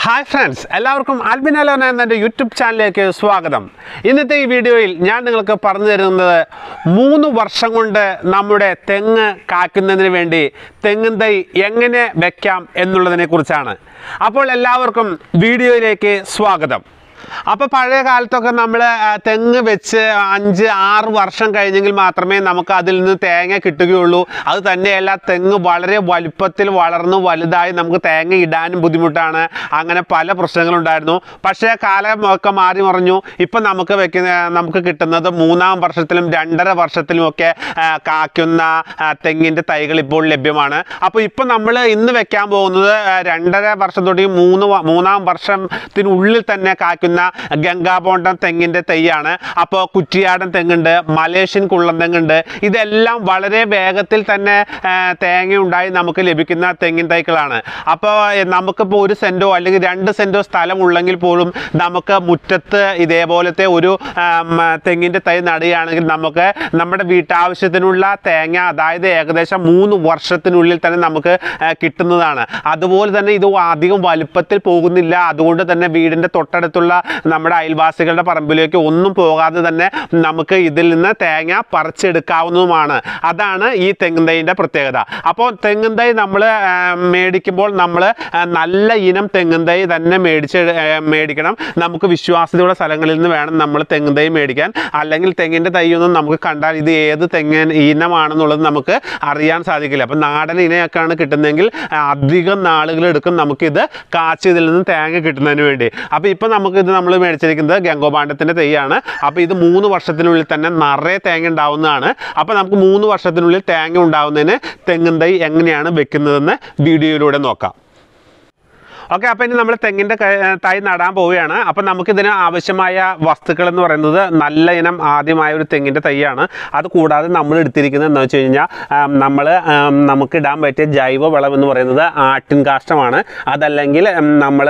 hi friends എല്ലാവർക്കും Albin Alona എന്ന YouTube ചാനലിലേക്ക് സ്വാഗതം ഇന്നത്തെ ഈ വീഡിയോയിൽ ഞാൻ നിങ്ങൾക്ക് പറഞ്ഞു തരുന്നത് മൂന്ന് വർഷം കൊണ്ട് നമ്മുടെ തെങ്ങ് കാക്കുന്നതിന് വേണ്ടി തെങ്ങിൻ തൈ എങ്ങനെ വെക്കാം എന്നുള്ളതിനെ കുറിച്ചാണ് അപ്പോൾ എല്ലാവർക്കും വീഡിയോയിലേക്ക് സ്വാഗതം അപ്പോൾ പഴയ കാലത്തൊക്കെ നമ്മൾ തെങ്ങ് വെച്ച് അഞ്ച് ആറ് വർഷം കഴിഞ്ഞെങ്കിൽ മാത്രമേ നമുക്ക് അതിൽ നിന്ന് തേങ്ങ കിട്ടുകയുള്ളൂ അത് തന്നെയല്ല തെങ്ങ് വളരെ വലുപ്പത്തിൽ വളർന്നു വലുതായി നമുക്ക് തേങ്ങ ഇടാനും ബുദ്ധിമുട്ടാണ് അങ്ങനെ പല പ്രശ്നങ്ങളുണ്ടായിരുന്നു പക്ഷേ കാലം ഒക്കെ മാറി മറിഞ്ഞു ഇപ്പം നമുക്ക് വെക്കുന്ന നമുക്ക് കിട്ടുന്നത് മൂന്നാം വർഷത്തിലും രണ്ടര വർഷത്തിലും ഒക്കെ ആ, കായ്ക്കുന്ന ആ, തെങ്ങിൻ്റെ തൈകൾ ഇപ്പോൾ ലഭ്യമാണ് അപ്പോൾ ഇപ്പം നമ്മൾ ഇന്ന് വെക്കാൻ പോകുന്നത് ആ, രണ്ടര വർഷം തൊട്ട് മൂന്ന് വ- മൂന്നാം വർഷത്തിനുള്ളിൽ തന്നെ കായ്ക്കുന്ന ഗംഗാബോണ്ടം തെങ്ങിൻ്റെ തൈയാണ് അപ്പോൾ കുറ്റിയാടൻ തെങ്ങുണ്ട് മലേഷ്യൻ കുള്ളൻ തെങ്ങുണ്ട് ഇതെല്ലാം വളരെ വേഗത്തിൽ തന്നെ ആ, തേങ്ങ ഉണ്ടായി നമുക്ക് ലഭിക്കുന്ന തെങ്ങിൻ തൈകളാണ് അപ്പോൾ നമുക്കിപ്പോൾ ഒരു സെൻറ്റോ അല്ലെങ്കിൽ രണ്ട് സെൻറ്റോ സ്ഥലം ഉള്ളെങ്കിൽ പോലും നമുക്ക് മുറ്റത്ത് ഇതേപോലത്തെ ഒരു ആം, തെങ്ങിൻ്റെ തൈ നടുകയാണെങ്കിൽ നമുക്ക് നമ്മുടെ വീട്ടാവശ്യത്തിനുള്ള തേങ്ങ അതായത് ഏകദേശം മൂന്ന് വർഷത്തിനുള്ളിൽ തന്നെ നമുക്ക് ആ, കിട്ടുന്നതാണ് അതുപോലെ തന്നെ ഇത് അധികം വലുപ്പത്തിൽ പോകുന്നില്ല അതുകൊണ്ട് തന്നെ വീടിൻ്റെ തൊട്ടടുത്തുള്ള നമ്മുടെ അയൽവാസികളുടെ പറമ്പിലേക്ക് ഒന്നും പോകാതെ തന്നെ നമുക്ക് ഇതിൽ നിന്ന് തേങ്ങ പറിച്ചെടുക്കാവുന്നതുമാണ് അതാണ് ഈ തെങ്ങിൻ തൈൻ്റെ പ്രത്യേകത അപ്പോൾ തെങ്ങിൻ തൈ നമ്മൾ മേടിക്കുമ്പോൾ നമ്മൾ നല്ല ഇനം തെങ്ങിൻ തൈ തന്നെ മേടിച്ച് ആ, മേടിക്കണം നമുക്ക് വിശ്വാസ്യതയുള്ള സ്ഥലങ്ങളിൽ നിന്ന് വേണം നമ്മൾ തെങ്ങിൻ തൈ മേടിക്കാൻ അല്ലെങ്കിൽ തെങ്ങിൻ്റെ തൈയൊന്നും നമുക്ക് കണ്ടാൽ ഇത് ഏത് തെങ്ങിൻ ഇനമാണെന്നുള്ളത് നമുക്ക് അറിയാൻ സാധിക്കില്ല അപ്പം നാടൻ ഇനയൊക്കെയാണ് കിട്ടുന്നതെങ്കിൽ ആ, അധികം നാളുകൾ എടുക്കും നമുക്കിത് കാച്ചി ഇതിൽ നിന്ന് തേങ്ങ കിട്ടുന്നതിന് വേണ്ടി അപ്പോൾ ഇപ്പം നമുക്കിത് നമ്മൾ മേടിച്ചിരിക്കുന്നത് ഗംഗോപാണ്ഡത്തിൻ്റെ തൈയാണ് അപ്പോൾ ഇത് മൂന്ന് വർഷത്തിനുള്ളിൽ തന്നെ നിറയെ തേങ്ങ ഉണ്ടാവുന്നതാണ് അപ്പോൾ നമുക്ക് മൂന്ന് വർഷത്തിനുള്ളിൽ തേങ്ങ ഉണ്ടാവുന്നതിന് തെങ്ങിൻ തൈ എങ്ങനെയാണ് വെക്കുന്നതെന്ന് വീഡിയോയിലൂടെ നോക്കാം ഓക്കെ അപ്പോൾ ഇനി നമ്മൾ തെങ്ങിൻ്റെ ക- തൈ നടാൻ പോവുകയാണ് അപ്പോൾ നമുക്കിതിന് ആവശ്യമായ വസ്തുക്കൾ എന്ന് പറയുന്നത് നല്ല ഇനം ആദ്യമായ ഒരു തെങ്ങിൻ്റെ തൈയാണ് അത് കൂടാതെ നമ്മൾ എടുത്തിരിക്കുന്നത് എന്താ വെച്ച് കഴിഞ്ഞാൽ നമ്മൾ നമുക്ക് ഇടാൻ പറ്റിയ ജൈവ വളം എന്ന് പറയുന്നത് ആട്ടിൻ കാഷ്ടമാണ് അതല്ലെങ്കിൽ നമ്മൾ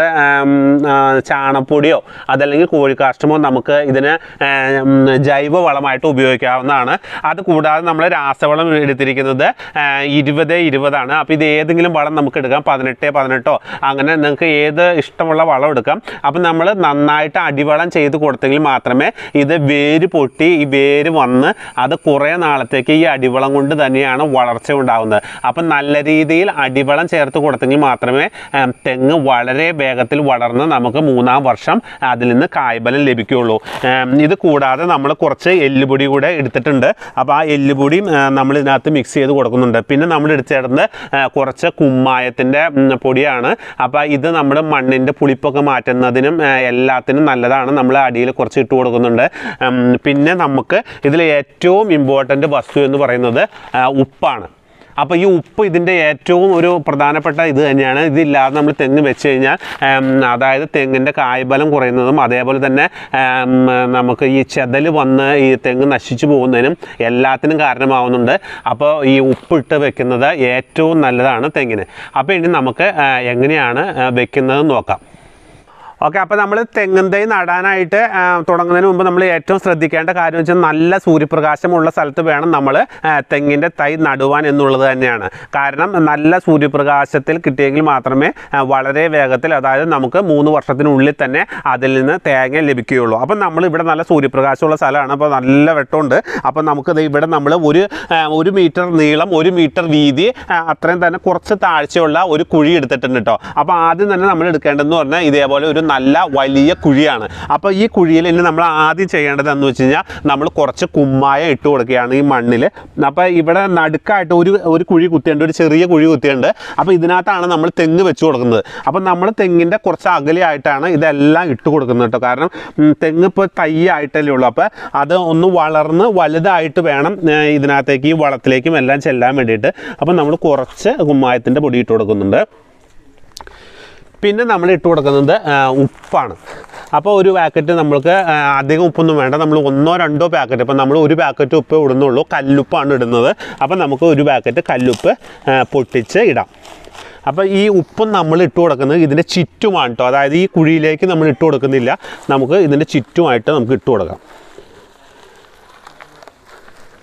ചാണപ്പൊടിയോ അതല്ലെങ്കിൽ കോഴിക്കാഷ്ടമോ നമുക്ക് ഇതിന് ഉം, ജൈവ വളമായിട്ട് ഉപയോഗിക്കാവുന്നതാണ് അത് കൂടാതെ നമ്മൾ രാസവളം എടുത്തിരിക്കുന്നത് ഇരുപത് ഇരുപതാണ് അപ്പോൾ ഇത് ഏതെങ്കിലും വളം നമുക്ക് എടുക്കാം പതിനെട്ട് പതിനെട്ടോ അങ്ങനെ നിങ്ങൾക്ക് ഏത് ഇഷ്ടമുള്ള വളം എടുക്കാം അപ്പം നമ്മൾ നന്നായിട്ട് അടിവളം ചെയ്ത് കൊടുത്തെങ്കിൽ മാത്രമേ ഇത് വേര് പൊട്ടി ഈ വേര് വന്ന് അത് കുറേ നാളത്തേക്ക് ഈ അടിവളം കൊണ്ട് തന്നെയാണ് വളർച്ച ഉണ്ടാകുന്നത് അപ്പം നല്ല രീതിയിൽ അടിവളം ചേർത്ത് കൊടുത്തെങ്കിൽ മാത്രമേ ഉം, തെങ്ങ് വളരെ വേഗത്തിൽ വളർന്ന് നമുക്ക് മൂന്നാം വർഷം അതിൽ നിന്ന് കായ്ബലം ലഭിക്കുകയുള്ളൂ ഉം, ഇത് കൂടാതെ നമ്മൾ കുറച്ച് എല്ലുപൊടി കൂടെ എടുത്തിട്ടുണ്ട് അപ്പോൾ ആ എല്ലുപൊടിയും ആ, നമ്മൾ ഇതിനകത്ത് മിക്സ് ചെയ്ത് കൊടുക്കുന്നുണ്ട് പിന്നെ നമ്മൾ എടുത്തേടുന്നത് കുറച്ച് കുമ്മായത്തിൻ്റെ ഉം, പൊടിയാണ് അപ്പോൾ ഇത് നമ്മുടെ മണ്ണിൻ്റെ പുളിപ്പൊക്കെ മാറ്റുന്നതിനും ആ, എല്ലാത്തിനും നല്ലതാണ് നമ്മൾ അടിയിൽ കുറച്ച് ഇട്ട് കൊടുക്കുന്നുണ്ട് ഉം, പിന്നെ നമുക്ക് ഇതിൽ ഏറ്റവും ഇമ്പോർട്ടൻ്റ് വസ്തു എന്ന് പറയുന്നത് ആ, ഉപ്പാണ് അപ്പോൾ ഈ ഉപ്പ് ഇതിൻ്റെ ഏറ്റവും ഒരു പ്രധാനപ്പെട്ട ഇത് തന്നെയാണ് ഇതില്ലാതെ നമ്മൾ തെങ്ങ് വെച്ച് കഴിഞ്ഞാൽ ഉം, അതായത് തെങ്ങിൻ്റെ കായ്ബലം കുറയുന്നതും അതേപോലെ തന്നെ ഉം, നമുക്ക് ഈ ചെതൽ വന്ന് ഈ തെങ്ങ് നശിച്ചു പോകുന്നതിനും എല്ലാത്തിനും കാരണമാവുന്നുണ്ട് അപ്പോൾ ഈ ഉപ്പിട്ട് വെക്കുന്നത് ഏറ്റവും നല്ലതാണ് തെങ്ങിന് അപ്പോൾ ഇനി നമുക്ക് ആ, എങ്ങനെയാണ് ആ, വെക്കുന്നത് നോക്കാം ഓക്കെ അപ്പോൾ നമ്മൾ തെങ്ങിൻ തൈ നടാനായിട്ട് ആ, തുടങ്ങുന്നതിന് മുമ്പ് നമ്മൾ ഏറ്റവും ശ്രദ്ധിക്കേണ്ട കാര്യം വെച്ചാൽ നല്ല സൂര്യപ്രകാശമുള്ള സ്ഥലത്ത് വേണം നമ്മൾ തെങ്ങിൻ്റെ തൈ നടുവാൻ എന്നുള്ളത് തന്നെയാണ് കാരണം നല്ല സൂര്യപ്രകാശത്തിൽ കിട്ടിയെങ്കിൽ മാത്രമേ ആ, വളരെ വേഗത്തിൽ അതായത് നമുക്ക് മൂന്ന് വർഷത്തിനുള്ളിൽ തന്നെ അതിൽ നിന്ന് തേങ്ങ ലഭിക്കുകയുള്ളൂ അപ്പം നമ്മൾ ഇവിടെ നല്ല സൂര്യപ്രകാശമുള്ള സ്ഥലമാണ് അപ്പോൾ നല്ല വെട്ടമുണ്ട് അപ്പോൾ നമുക്ക് ദേ ഇവിടെ നമ്മൾ ഒരു ആ, ഒരു മീറ്റർ നീളം ഒരു മീറ്റർ വീതി ആ, അത്രയും തന്നെ കുറച്ച് താഴ്ചയുള്ള ഒരു കുഴി എടുത്തിട്ടുണ്ട് കേട്ടോ അപ്പോൾ ആദ്യം തന്നെ നമ്മൾ എടുക്കേണ്ടതെന്ന് പറഞ്ഞാൽ ഇതേപോലെ ഒരു നല്ല വലിയ കുഴിയാണ് അപ്പോൾ ഈ കുഴിയിൽ ഇനി നമ്മൾ ആദ്യം ചെയ്യേണ്ടത് എന്ന് വെച്ച് കഴിഞ്ഞാൽ നമ്മൾ കുറച്ച് കുമ്മായ ഇട്ട് കൊടുക്കുകയാണ് ഈ മണ്ണിൽ അപ്പോൾ ഇവിടെ നടുക്കായിട്ട് ഒരു ഒരു കുഴി കുത്തിയുണ്ട് ഒരു ചെറിയ കുഴി കുത്തിയുണ്ട് അപ്പോൾ ഇതിനകത്താണ് നമ്മൾ തെങ്ങ് വെച്ച് കൊടുക്കുന്നത് അപ്പോൾ നമ്മൾ തെങ്ങിൻ്റെ കുറച്ച് അകലെയായിട്ടാണ് ഇതെല്ലാം ഇട്ട് കൊടുക്കുന്നത് കേട്ടോ കാരണം ഉം, തെങ്ങ് ഇപ്പോൾ തൈ ആയിട്ടല്ലേ ഉള്ളൂ അപ്പോൾ അത് ഒന്ന് വളർന്ന് വലുതായിട്ട് വേണം ഏ, ഇതിനകത്തേക്ക് ഈ വളത്തിലേക്കും എല്ലാം ചെല്ലാൻ വേണ്ടിയിട്ട് അപ്പോൾ നമ്മൾ കുറച്ച് കുമ്മായത്തിൻ്റെ പൊടി ഇട്ട് കൊടുക്കുന്നുണ്ട് പിന്നെ നമ്മൾ ഇട്ട് കൊടുക്കുന്നത് ആ, ഉപ്പാണ് അപ്പോൾ ഒരു പാക്കറ്റ് നമ്മൾക്ക് ആ, അധികം ഉപ്പൊന്നും വേണ്ട നമ്മൾ ഒന്നോ രണ്ടോ പാക്കറ്റ് ഇപ്പോൾ നമ്മൾ ഒരു പാക്കറ്റ് ഉപ്പ് ഇടുന്നുള്ളൂ കല്ലുപ്പാണ് ഇടുന്നത് അപ്പോൾ നമുക്ക് ഒരു പാക്കറ്റ് കല്ലുപ്പ് ആ, പൊട്ടിച്ച് ഇടാം അപ്പോൾ ഈ ഉപ്പും നമ്മൾ ഇട്ട് കൊടുക്കുന്നത് ഇതിൻ്റെ ചുറ്റുമാണ് കേട്ടോ അതായത് ഈ കുഴിയിലേക്ക് നമ്മൾ ഇട്ട് കൊടുക്കുന്നില്ല നമുക്ക് ഇതിൻ്റെ ചുറ്റുമായിട്ട് നമുക്ക് ഇട്ട് കൊടുക്കാം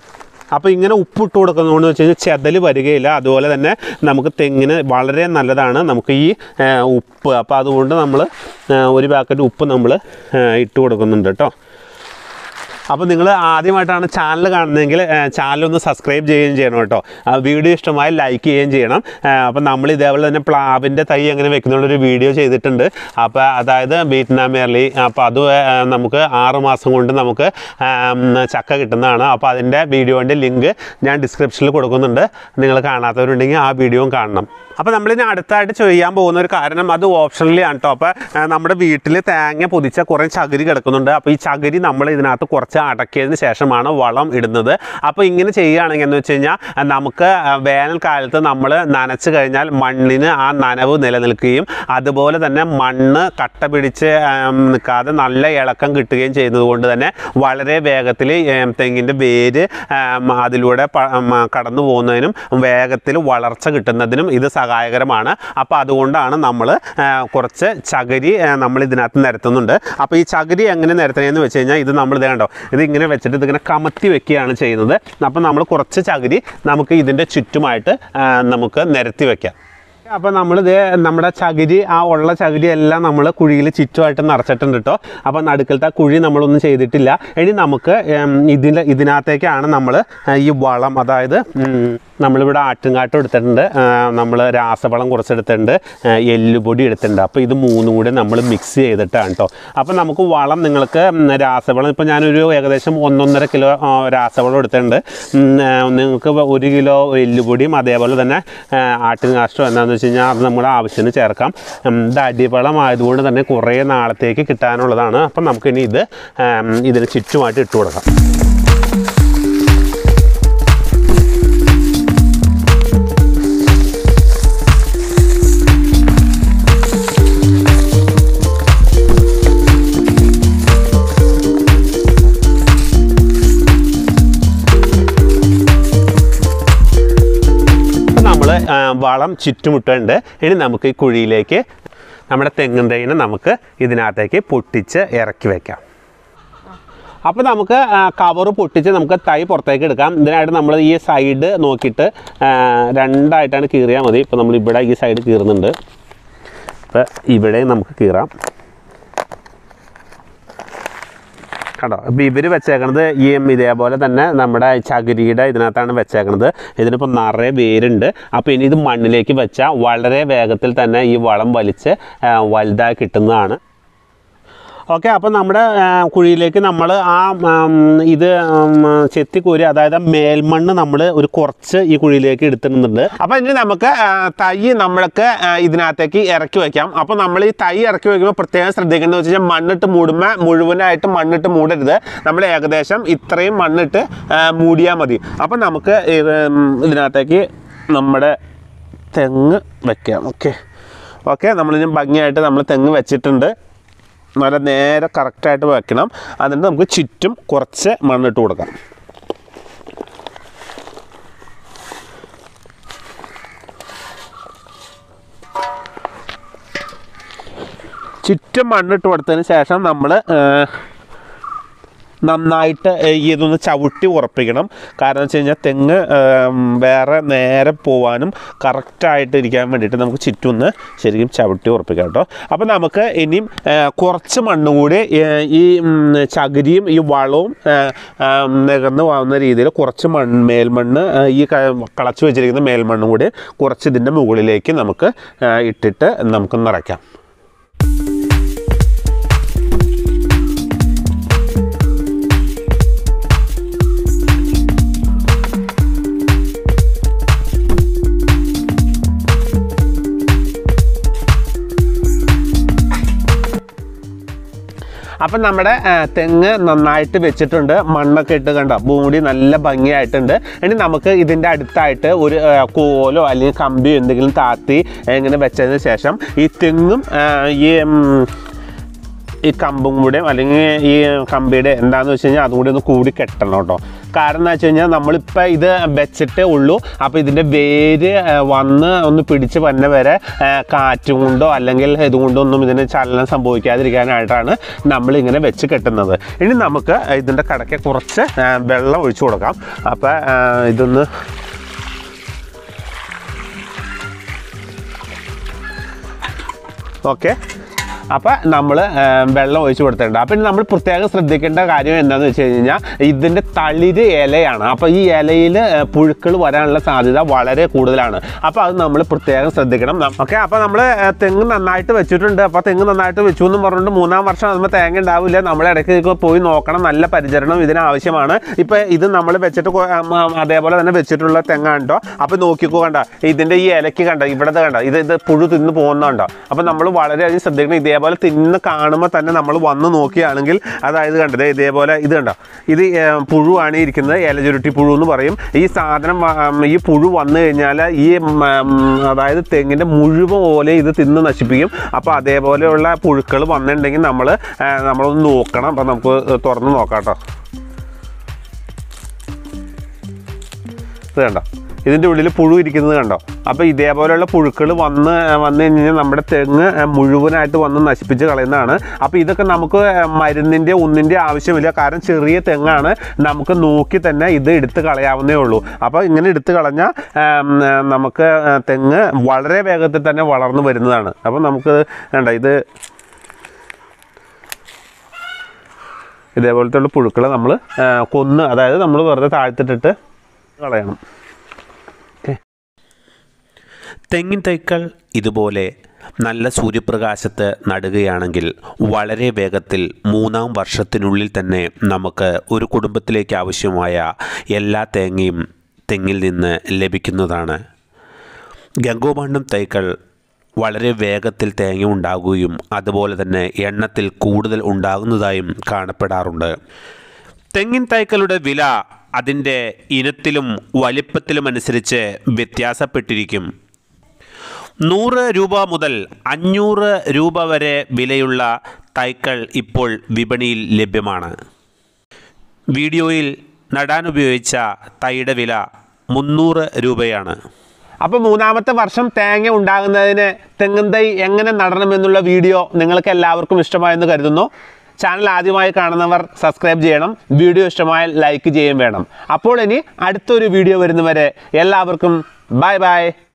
അപ്പോൾ ഇങ്ങനെ ഉപ്പിട്ട് കൊടുക്കുന്നതുകൊണ്ട് വെച്ച് കഴിഞ്ഞാൽ ചെതൽ വരികയില്ല അതുപോലെ തന്നെ നമുക്ക് തെങ്ങിന് വളരെ നല്ലതാണ് നമുക്ക് ഈ ആ, ഉപ്പ് അപ്പോൾ അതുകൊണ്ട് നമ്മൾ ഒരു പാക്കറ്റ് ഉപ്പ് നമ്മൾ ഇട്ട് കൊടുക്കുന്നുണ്ട് കേട്ടോ അപ്പോൾ നിങ്ങൾ ആദ്യമായിട്ടാണ് ചാനൽ കാണുന്നതെങ്കിൽ ചാനൽ ഒന്ന് സബ്സ്ക്രൈബ് ചെയ്യുകയും ചെയ്യണം കേട്ടോ ആ, വീഡിയോ ഇഷ്ടമായി ലൈക്ക് ചെയ്യുകയും ചെയ്യണം അപ്പോൾ നമ്മൾ ഇതേപോലെ തന്നെ പ്ലാവിൻ്റെ തൈ എങ്ങനെ വെക്കുന്നുള്ളൊരു വീഡിയോ ചെയ്തിട്ടുണ്ട് അപ്പോൾ അതായത് വിയറ്റ്നാം എയർലി അപ്പോൾ അത് ആ, നമുക്ക് ആറ് മാസം കൊണ്ട് നമുക്ക് ആ, ഉം, ചക്ക കിട്ടുന്നതാണ് അപ്പോൾ അതിൻ്റെ വീഡിയോൻ്റെ ലിങ്ക് ഞാൻ ഡിസ്ക്രിപ്ഷനിൽ കൊടുക്കുന്നുണ്ട് നിങ്ങൾ കാണാത്തവരുണ്ടെങ്കിൽ ആ വീഡിയോയും കാണണം അപ്പോൾ നമ്മളിനി അടുത്തായിട്ട് ചെയ്യാൻ പോകുന്ന ഒരു കാരണം അത് ഓപ്ഷണലി ആണ് കേട്ടോ അപ്പോൾ ആ, നമ്മുടെ വീട്ടിൽ തേങ്ങ പൊതിച്ച കുറേ ചകിരി കിടക്കുന്നുണ്ട് അപ്പോൾ ഈ ചകിരി നമ്മൾ ഇതിനകത്ത് കുറച്ച് അടക്കിയതിന് ശേഷമാണ് വളം ഇടുന്നത് അപ്പോൾ ഇങ്ങനെ ചെയ്യുകയാണെങ്കിൽ എന്ന് വെച്ച് കഴിഞ്ഞാൽ ആ, നമുക്ക് ആ, വേനൽക്കാലത്ത് നമ്മൾ നനച്ച് കഴിഞ്ഞാൽ മണ്ണിന് ആ നനവ് നിലനിൽക്കുകയും അതുപോലെ തന്നെ മണ്ണ് കട്ട പിടിച്ച് ആം, നിൽക്കാതെ നല്ല ഇളക്കം കിട്ടുകയും ചെയ്യുന്നത് കൊണ്ട് തന്നെ വളരെ വേഗത്തിൽ തെങ്ങിൻ്റെ വേര് ആം, അതിലൂടെ പ- ഉം, കടന്നു പോകുന്നതിനും വേഗത്തിൽ വളർച്ച കിട്ടുന്നതിനും ഇത് സഹായകരമാണ് അപ്പോൾ അതുകൊണ്ടാണ് നമ്മൾ കുറച്ച് ചകിരി ആ, നമ്മൾ ഇതിനകത്ത് നിരത്തുന്നുണ്ട് അപ്പോൾ ഈ ചകിരി എങ്ങനെ നിരത്തണമെന്ന് വെച്ച് കഴിഞ്ഞാൽ ഇത് നമ്മൾ ഇത് കണ്ടോ ഇത് ഇങ്ങനെ വെച്ചിട്ട് ഇതിങ്ങനെ കമത്തി വെക്കുകയാണ് ചെയ്യുന്നത് അപ്പോൾ നമ്മൾ കുറച്ച് ചകിരി നമുക്ക് ഇതിൻ്റെ ചുറ്റുമായിട്ട് ആ, നമുക്ക് നിരത്തി വെക്കാം അപ്പോൾ നമ്മളിത് നമ്മുടെ ചകിരി ആ ഉള്ള ചകിരി എല്ലാം നമ്മൾ കുഴിയിൽ ചുറ്റുമായിട്ട് നിറച്ചിട്ടുണ്ട് കേട്ടോ അപ്പോൾ നടുക്കലത്തെ ആ കുഴി നമ്മളൊന്നും ചെയ്തിട്ടില്ല ഇനി നമുക്ക് ഉം, ഇതിൻ്റെ ഇതിനകത്തേക്കാണ് നമ്മൾ ഈ വളം അതായത് ഉം, നമ്മളിവിടെ ആട്ടുംകാട്ടം എടുത്തിട്ടുണ്ട് നമ്മൾ രാസവളം കുറച്ചെടുത്തിട്ടുണ്ട് ആ, എല്ലുപൊടി എടുത്തിട്ടുണ്ട് അപ്പോൾ ഇത് മൂന്നും കൂടി നമ്മൾ മിക്സ് ചെയ്തിട്ടാണ് കേട്ടോ അപ്പോൾ നമുക്ക് വളം നിങ്ങൾക്ക് ഉം, രാസവളം ഇപ്പോൾ ഞാനൊരു ഏകദേശം ഒന്നൊന്നര കിലോ ആ, രാസവളം എടുത്തിട്ടുണ്ട് ഉം, ആ, നിങ്ങൾക്ക് ഒരു കിലോ എല്ലുപൊടിയും അതേപോലെ തന്നെ ആ, ആട്ടുംകാഷ്ടം എന്താണെന്ന് വെച്ച് കഴിഞ്ഞാൽ അത് നമ്മുടെ ആവശ്യത്തിന് ചേർക്കാം ഉം, ഇത് അടിവളം ആയതുകൊണ്ട് തന്നെ കുറേ നാളത്തേക്ക് കിട്ടാനുള്ളതാണ് അപ്പം നമുക്കിനി ഇത് ആം, ഇതിന് ചുറ്റുമായിട്ട് ഇട്ട് കൊടുക്കാം നമ്മൾ വളം ചുറ്റുമുട്ടുണ്ട് ഇനി നമുക്ക് ഈ കുഴിയിലേക്ക് നമ്മുടെ തെങ്ങിൻ തൈനെ നമുക്ക് ഇതിനകത്തേക്ക് പൊട്ടിച്ച് ഇറക്കി വെക്കാം അപ്പോൾ നമുക്ക് കവർ പൊട്ടിച്ച് നമുക്ക് തൈ പുറത്തേക്ക് എടുക്കാം ഇതിനായിട്ട് നമ്മൾ ഈ സൈഡ് നോക്കിയിട്ട് ആ, രണ്ടായിട്ടാണ് കീറിയാൽ മതി ഇപ്പോൾ നമ്മൾ ഇവിടെ ഈ സൈഡ് കീറുന്നുണ്ട് ഇപ്പോൾ ഇവിടെ നമുക്ക് കീറാം കണ്ടോ അപ്പോൾ ഇവർ വെച്ചേക്കണത് ഈ ഇതേപോലെ തന്നെ നമ്മുടെ ചകിരിയുടെ ഇതിനകത്താണ് വെച്ചേക്കണത് ഇതിനിപ്പോൾ നിറയെ വേരുണ്ട് അപ്പോൾ ഇനി ഇത് മണ്ണിലേക്ക് വെച്ചാൽ വളരെ വേഗത്തിൽ തന്നെ ഈ വളം വലിച്ച് ആ, വലുതായി കിട്ടുന്നതാണ് ഓക്കെ അപ്പോൾ നമ്മുടെ ആ, കുഴിയിലേക്ക് നമ്മൾ ആ ഉം, ഇത് ഉം, ചെത്തിക്കോരി അതായത് ആ മേൽമണ്ണ് നമ്മൾ ഒരു കുറച്ച് ഈ കുഴിയിലേക്ക് എടുത്തിടുന്നുണ്ട് അപ്പോൾ ഇനി നമുക്ക് ആ, തൈ നമ്മൾക്ക് ആ, ഇതിനകത്തേക്ക് ഇറക്കി വയ്ക്കാം അപ്പോൾ നമ്മൾ ഈ തൈ ഇറക്കി വയ്ക്കുമ്പോൾ പ്രത്യേകം ശ്രദ്ധിക്കേണ്ടത് വെച്ച് കഴിഞ്ഞാൽ മണ്ണിട്ട് മൂടുമ്പോൾ മുഴുവനായിട്ട് മണ്ണിട്ട് മൂടരുത് നമ്മൾ ഏകദേശം ഇത്രയും മണ്ണിട്ട് ആ, മൂടിയാൽ മതി അപ്പോൾ നമുക്ക് ഇത്, ഉം, ഇതിനകത്തേക്ക് നമ്മുടെ തെങ്ങ് വെക്കാം ഓക്കെ ഓക്കെ നമ്മളിനി ഭംഗിയായിട്ട് നമ്മൾ തെങ്ങ് വെച്ചിട്ടുണ്ട് നല്ല നേരെ കറക്റ്റായിട്ട് വെക്കണം എന്നിട്ട് നമുക്ക് ചുറ്റും കുറച്ച് മണ്ണിട്ട് കൊടുക്കാം ചുറ്റും മണ്ണിട്ട് കൊടുത്തതിന് ശേഷം നമ്മൾ നന്നായിട്ട് ഏ, ഇതൊന്ന് ചവിട്ടി ഉറപ്പിക്കണം കാരണം വെച്ച് കഴിഞ്ഞാൽ തെങ്ങ് ഏം, വേറെ നേരെ പോവാനും കറക്റ്റായിട്ട് ഇരിക്കാൻ വേണ്ടിയിട്ട് നമുക്ക് ചുറ്റും ഒന്ന് ശരിക്കും ചവിട്ടി ഉറപ്പിക്കാം കേട്ടോ അപ്പോൾ നമുക്ക് ഇനിയും ഏ, കുറച്ച് മണ്ണും കൂടി ഏ, ഈ ഉം, ചകിരിയും ഈ വളവും ഏ, ആം, നികന്ന് പോകുന്ന രീതിയിൽ കുറച്ച് മണ്ണ് മേൽമണ്ണ് ഏ, ഈ ക- കളച്ച് വെച്ചിരിക്കുന്ന മേൽമണ്ണും കൂടി കുറച്ച് ഇതിൻ്റെ മുകളിലേക്ക് നമുക്ക് ഏ, ഇട്ടിട്ട് നമുക്ക് നിറയ്ക്കാം അപ്പം നമ്മുടെ ആ, തെങ്ങ് നന്നായിട്ട് വെച്ചിട്ടുണ്ട് മണ്ണൊക്കെ ഇട്ട് കണ്ടോ മൂടി നല്ല ഭംഗിയായിട്ടുണ്ട് ഇനി നമുക്ക് ഇതിൻ്റെ അടുത്തായിട്ട് ഒരു ആ, കോലോ അല്ലെങ്കിൽ കമ്പിയോ എന്തെങ്കിലും താത്തി ഇങ്ങനെ വെച്ചതിന് ശേഷം ഈ തെങ്ങും ആ, ഈ ഉം, ഈ കമ്പും കൂടെ അല്ലെങ്കിൽ ഈ കമ്പിയുടെ എന്താണെന്ന് വെച്ച് കഴിഞ്ഞാൽ അതും കൂടി ഒന്ന് കൂടി കെട്ടണം കേട്ടോ കാരണം എന്താ വെച്ച് കഴിഞ്ഞാൽ നമ്മളിപ്പോൾ ഇത് വെച്ചിട്ടേ ഉള്ളൂ അപ്പോൾ ഇതിൻ്റെ വേര് ആ, വന്ന് ഒന്ന് പിടിച്ച് വന്ന വരെ ആ, കാറ്റും കൊണ്ടോ അല്ലെങ്കിൽ ഇതുകൊണ്ടോ ഒന്നും ഇതിന് ചലനം സംഭവിക്കാതിരിക്കാനായിട്ടാണ് നമ്മളിങ്ങനെ വെച്ച് കെട്ടുന്നത് ഇനി നമുക്ക് ഇതിൻ്റെ കടയ്ക്ക് കുറച്ച് ആ, വെള്ളം ഒഴിച്ചു കൊടുക്കാം അപ്പോൾ ആ, ഇതൊന്ന് ഓക്കെ അപ്പോൾ നമ്മൾ വെള്ളം ഒഴിച്ച് കൊടുത്തിട്ടുണ്ട് അപ്പം ഇനി നമ്മൾ പ്രത്യേകം ശ്രദ്ധിക്കേണ്ട കാര്യം എന്താണെന്ന് വെച്ച് കഴിഞ്ഞാൽ ഇതിൻ്റെ തളിര് ഇലയാണ് അപ്പോൾ ഈ ഇലയിൽ പുഴുക്കൾ വരാനുള്ള സാധ്യത വളരെ കൂടുതലാണ് അപ്പോൾ അത് നമ്മൾ പ്രത്യേകം ശ്രദ്ധിക്കണം ഓക്കെ അപ്പോൾ നമ്മൾ തെങ്ങ് നന്നായിട്ട് വെച്ചിട്ടുണ്ട് അപ്പോൾ തെങ്ങ് നന്നായിട്ട് വെച്ചു എന്ന് പറഞ്ഞുകൊണ്ട് മൂന്നാം വർഷം അതുമ്പോൾ തേങ്ങ ഉണ്ടാവില്ല നമ്മൾ ഇടയ്ക്ക് പോയി നോക്കണം നല്ല പരിചരണം ഇതിന് ആവശ്യമാണ് ഇപ്പോൾ ഇത് നമ്മൾ വെച്ചിട്ട് കൊ- ഉം, ഉം, അതേപോലെ തന്നെ വെച്ചിട്ടുള്ള തെങ്ങാണ് കേട്ടോ അപ്പോൾ നോക്കിക്കോ കണ്ട ഇതിൻ്റെ ഈ ഇലയ്ക്ക് കണ്ട ഇവിടത്തെ കണ്ട ഇത് ഇത് പുഴു തിന്ന് പോകുന്നുണ്ടോ അപ്പോൾ നമ്മൾ വളരെയധികം ശ്രദ്ധിക്കണം ഇതേപോലെ തിന്ന് കാണുമ്പോൾ തന്നെ നമ്മൾ വന്ന് നോക്കുകയാണെങ്കിൽ അതായത് കണ്ടത് ഇതേപോലെ ഇത് കണ്ടോ ഇത് ഏർ, പുഴുവാണ് ഈ ഇരിക്കുന്നത് ഇലചുരുട്ടി പുഴു എന്ന് പറയും ഈ സാധനം വ- ഉം, ഈ പുഴു വന്നു കഴിഞ്ഞാൽ ഈ ഉം, ഉം, അതായത് തെങ്ങിൻ്റെ മുഴുവൻ ഓല ഇത് തിന്ന് നശിപ്പിക്കും അപ്പോൾ അതേപോലെയുള്ള പുഴുക്കൾ വന്നിട്ടുണ്ടെങ്കിൽ നമ്മൾ നമ്മളൊന്ന് നോക്കണം അപ്പോൾ നമുക്ക് തുറന്ന് നോക്കാം കേട്ടോ ഇത് കണ്ടോ ഇതിൻ്റെ ഉള്ളിൽ പുഴു ഇരിക്കുന്നത് കണ്ടോ അപ്പോൾ ഇതേപോലെയുള്ള പുഴുക്കൾ വന്ന് വന്നു കഴിഞ്ഞാൽ നമ്മുടെ തെങ്ങ് മുഴുവനായിട്ട് വന്ന് നശിപ്പിച്ച് കളയുന്നതാണ് അപ്പോൾ ഇതൊക്കെ നമുക്ക് മരുന്നിൻ്റെ ഒന്നിൻ്റെ ആവശ്യമില്ല കാരണം ചെറിയ തെങ്ങാണ് നമുക്ക് നോക്കി തന്നെ ഇത് എടുത്ത് കളയാവുന്നേ ഉള്ളൂ അപ്പോൾ ഇങ്ങനെ എടുത്ത് കളഞ്ഞാൽ നമുക്ക് തെങ്ങ് വളരെ വേഗത്തിൽ തന്നെ വളർന്നു വരുന്നതാണ് അപ്പോൾ നമുക്ക് വേണ്ട ഇത് ഇതേപോലത്തെ ഉള്ള പുഴുക്കളെ നമ്മൾ കൊന്ന് അതായത് നമ്മൾ വെറുതെ താഴ്ത്തിട്ടിട്ട് കളയണം തെങ്ങിൻ തൈക്കൾ ഇതുപോലെ നല്ല സൂര്യപ്രകാശത്ത് നടുകയാണെങ്കിൽ വളരെ വേഗത്തിൽ മൂന്നാം വർഷത്തിനുള്ളിൽ തന്നെ നമുക്ക് ഒരു കുടുംബത്തിലേക്ക് ആവശ്യമായ എല്ലാ തേങ്ങയും തെങ്ങിൽ നിന്ന് ലഭിക്കുന്നതാണ് ഗംഗോബാണ്ടും തൈക്കൾ വളരെ വേഗത്തിൽ തേങ്ങ ഉണ്ടാകുകയും അതുപോലെ തന്നെ എണ്ണത്തിൽ കൂടുതൽ ഉണ്ടാകുന്നതായും കാണപ്പെടാറുണ്ട് തെങ്ങിൻ തൈക്കളുടെ വില അതിൻ്റെ ഇനത്തിലും വലിപ്പത്തിലും അനുസരിച്ച് വ്യത്യാസപ്പെട്ടിരിക്കും നൂറ് രൂപ മുതൽ അഞ്ഞൂറ് രൂപ വരെ വിലയുള്ള തൈക്കൾ ഇപ്പോൾ വിപണിയിൽ ലഭ്യമാണ് വീഡിയോയിൽ നടാൻ ഉപയോഗിച്ച തൈയുടെ വില മുന്നൂറ് രൂപയാണ് അപ്പോൾ മൂന്നാമത്തെ വർഷം തേങ്ങ ഉണ്ടാകുന്നതിന് തെങ്ങും തൈ എങ്ങനെ നടണമെന്നുള്ള വീഡിയോ നിങ്ങൾക്ക് എല്ലാവർക്കും ഇഷ്ടമായെന്ന് കരുതുന്നു ചാനൽ ആദ്യമായി കാണുന്നവർ സബ്സ്ക്രൈബ് ചെയ്യണം വീഡിയോ ഇഷ്ടമായാൽ ലൈക്ക് ചെയ്യുകയും വേണം അപ്പോൾ ഇനി അടുത്തൊരു വീഡിയോ വരുന്നവരെ എല്ലാവർക്കും ബൈ ബൈ